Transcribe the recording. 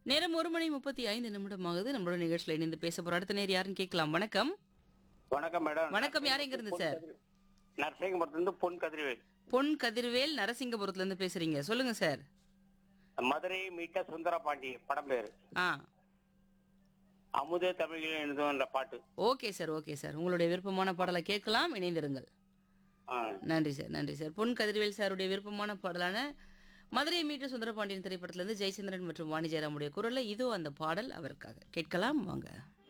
நேரம் ஒரு மணி முப்பத்தி ஐந்து நிமிடம் ஆகுது நம்மளோட நிகழ்ச்சியில் இணைந்து பேச போற அடுத்த நேர் யாருன்னு கேட்கலாம் வணக்கம் வணக்கம் மேடம் வணக்கம் யார் எங்க இருந்து சார் நரசிங்கபுரத்துலேருந்து பொன் கதிர்வேல் பொன் கதிர்வேல் நரசிங்கபுரத்துல இருந்து பேசுறீங்க சொல்லுங்க சார் மதுரை மீட்ட சுந்தர பாண்டி படம் பேரு ஆ அமுத தமிழில் எழுதுன்ற பாட்டு ஓகே சார் ஓகே சார் உங்களுடைய விருப்பமான பாடலை கேட்கலாம் இணைந்திருங்கள் ஆ. நன்றி சார் நன்றி சார் பொன் கதிர்வேல் சாருடைய விருப்பமான பாடலான மதுரை மீட்டு சுந்தரபாண்டியன் திரைப்படத்திலிருந்து ஜெயச்சந்திரன் மற்றும் வாணி ஜெயராமுடைய குரல்ல இதோ அந்த பாடல் அவருக்காக கேட்கலாம் வாங்க